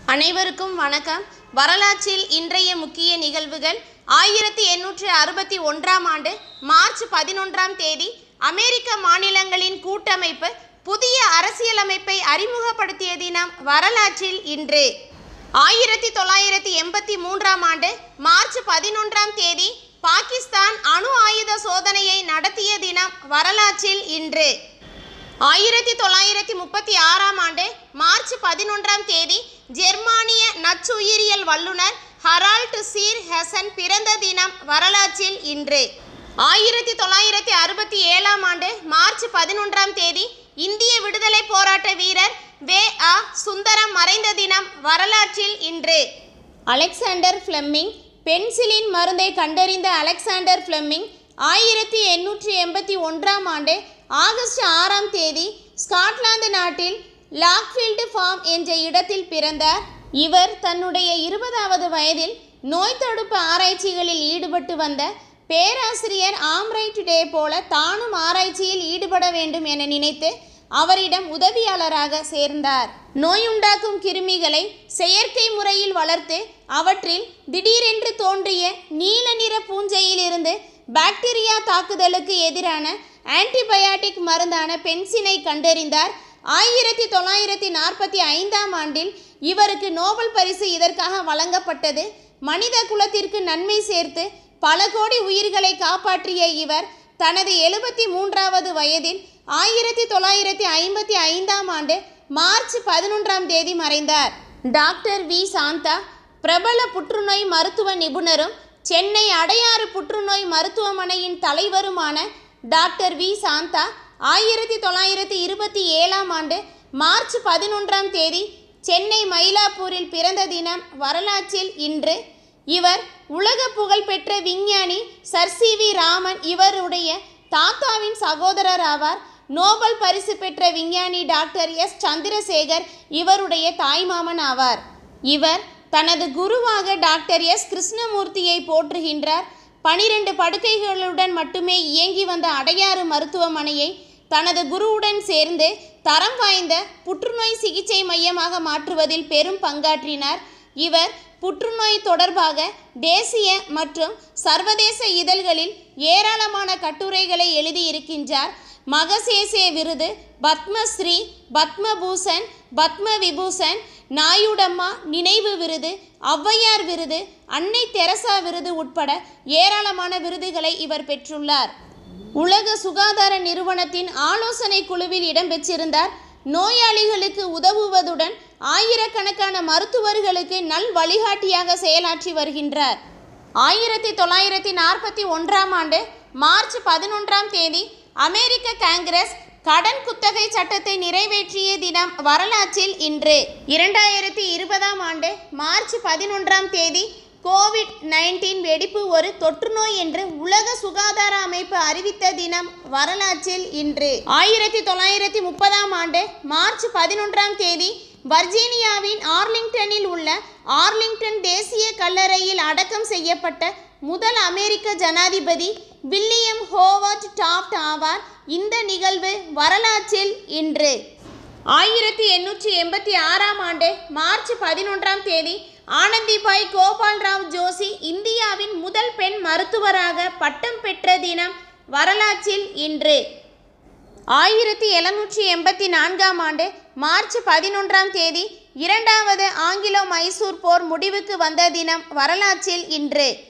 அனைவருக்கும் வணக்கம் வரலாற்றில் இன்றைய முக்கிய நிகழ்வுகள் ஆயிரத்தி எண்ணூற்று அறுபத்தி ஒன்றாம் ஆண்டு மார்ச் பதினொன்றாம் தேதி அமெரிக்க மாநிலங்களின் கூட்டமைப்பு புதிய அரசியலமைப்பை அறிமுகப்படுத்திய தினம் வரலாற்றில் இன்று ஆயிரத்தி தொள்ளாயிரத்தி எண்பத்தி மூன்றாம் ஆண்டு மார்ச் பதினொன்றாம் தேதி பாகிஸ்தான் அணு ஆயுத சோதனையை நடத்திய தினம் வரலாற்றில் இன்று ஆயிரத்தி தொள்ளாயிரத்தி முப்பத்தி ஆறாம் ஆண்டு மார்ச் பதினொன்றாம் தேதி ஜெர்மானிய நச்சுயிரியல் வல்லுனர் ஹரால்ட் சீர் ஹெசன் பிறந்த தினம் வரலாற்றில் இன்று ஆயிரத்தி தொள்ளாயிரத்தி அறுபத்தி ஏழாம் ஆண்டு மார்ச் பதினொன்றாம் தேதி இந்திய விடுதலை போராட்ட வீரர் வே அ சுந்தரம் மறைந்த தினம் வரலாற்றில் இன்று அலெக்சாண்டர் ஃப்ளெமிங் பென்சிலின் மருந்தை கண்டறிந்த அலெக்சாண்டர் ஃப்ளெமிங் ஆயிரத்தி எண்ணூற்றி எண்பத்தி ஒன்றாம் ஆண்டு ஆகஸ்ட் ஆறாம் தேதி ஸ்காட்லாந்து நாட்டில் லாக்ஃபீல்டு ஃபார்ம் என்ற இடத்தில் பிறந்தார் இவர் தன்னுடைய இருபதாவது வயதில் நோய் தடுப்பு ஆராய்ச்சிகளில் ஈடுபட்டு வந்த பேராசிரியர் ஆம்ரைட் டே போல தானும் ஆராய்ச்சியில் ஈடுபட வேண்டும் என நினைத்து அவரிடம் உதவியாளராக சேர்ந்தார் நோயுண்டாக்கும் கிருமிகளை செயற்கை முறையில் வளர்த்து அவற்றில் திடீரென்று தோன்றிய நீல நிற பூஞ்சையிலிருந்து பாக்டீரியா தாக்குதலுக்கு எதிரான ஆன்டிபயாட்டிக் மருந்தான பென்சினை கண்டறிந்தார் ஆயிரத்தி தொள்ளாயிரத்தி நாற்பத்தி ஐந்தாம் ஆண்டில் இவருக்கு நோபல் பரிசு இதற்காக வழங்கப்பட்டது மனித குலத்திற்கு நன்மை சேர்த்து பல கோடி உயிர்களை காப்பாற்றிய இவர் தனது எழுபத்தி மூன்றாவது வயதில் ஆயிரத்தி தொள்ளாயிரத்தி ஐம்பத்தி ஐந்தாம் ஆண்டு மார்ச் பதினொன்றாம் தேதி மறைந்தார் டாக்டர் வி சாந்தா பிரபல புற்றுநோய் மருத்துவ நிபுணரும் சென்னை அடையாறு புற்றுநோய் மருத்துவமனையின் தலைவருமான டாக்டர் வி சாந்தா ஆயிரத்தி தொள்ளாயிரத்தி இருபத்தி ஏழாம் ஆண்டு மார்ச் பதினொன்றாம் தேதி சென்னை மயிலாப்பூரில் பிறந்த தினம் வரலாற்றில் இன்று இவர் உலக புகழ்பெற்ற விஞ்ஞானி சர் சி வி ராமன் இவருடைய தாத்தாவின் சகோதரர் ஆவார் நோபல் பரிசு பெற்ற விஞ்ஞானி டாக்டர் எஸ் சந்திரசேகர் இவருடைய தாய்மாமன் ஆவார் இவர் தனது குருவாக டாக்டர் எஸ் கிருஷ்ணமூர்த்தியை போற்றுகின்றார் பனிரெண்டு படுக்கைகளுடன் மட்டுமே இயங்கி வந்த அடையாறு மருத்துவமனையை தனது குருவுடன் சேர்ந்து தரம் வாய்ந்த புற்றுநோய் சிகிச்சை மையமாக மாற்றுவதில் பெரும் பங்காற்றினார் இவர் புற்றுநோய் தொடர்பாக தேசிய மற்றும் சர்வதேச இதழ்களில் ஏராளமான கட்டுரைகளை எழுதியிருக்கின்றார் மகசேசே விருது பத்மஸ்ரீ பத்மபூஷன் பத்ம விபூஷன் நாயுடம்மா நினைவு விருது ஔவையார் விருது அன்னை தெரசா விருது உட்பட ஏராளமான விருதுகளை இவர் பெற்றுள்ளார் உலக சுகாதார நிறுவனத்தின் ஆலோசனை குழுவில் இடம்பெற்றிருந்தார் நோயாளிகளுக்கு உதவுவதுடன் ஆயிரக்கணக்கான மருத்துவர்களுக்கு நல் வழிகாட்டியாக செயலாற்றி வருகின்றார் ஆயிரத்தி தொள்ளாயிரத்தி நாற்பத்தி ஒன்றாம் ஆண்டு மார்ச் பதினொன்றாம் தேதி அமெரிக்க காங்கிரஸ் கடன் குத்தகை சட்டத்தை நிறைவேற்றிய தினம் வரலாற்றில் இன்று இரண்டாயிரத்தி இருபதாம் ஆண்டு மார்ச் பதினொன்றாம் தேதி கோவிட் நைன்டீன் வெடிப்பு ஒரு தொற்றுநோய் என்று உலக சுகாதார அமைப்பு அறிவித்த தினம் வரலாற்றில் இன்று ஆயிரத்தி தொள்ளாயிரத்தி முப்பதாம் ஆண்டு மார்ச் பதினொன்றாம் தேதி வர்ஜீனியாவின் ஆர்லிங்டனில் உள்ள ஆர்லிங்டன் தேசிய கல்லறையில் அடக்கம் செய்யப்பட்ட முதல் அமெரிக்க ஜனாதிபதி வில்லியம் ஹோவர்ட் டாப்ட் ஆவார் இந்த நிகழ்வு வரலாற்றில் இன்று ஆயிரத்தி எண்ணூற்றி எண்பத்தி ஆறாம் ஆண்டு மார்ச் பதினொன்றாம் தேதி ஆனந்திபாய் கோபால்ராவ் ஜோஷி இந்தியாவின் முதல் பெண் மருத்துவராக பட்டம் பெற்ற தினம் வரலாற்றில் இன்று ஆயிரத்தி எழுநூற்றி எண்பத்தி நான்காம் ஆண்டு மார்ச் பதினொன்றாம் தேதி இரண்டாவது ஆங்கிலோ மைசூர் போர் முடிவுக்கு வந்த தினம் வரலாற்றில் இன்று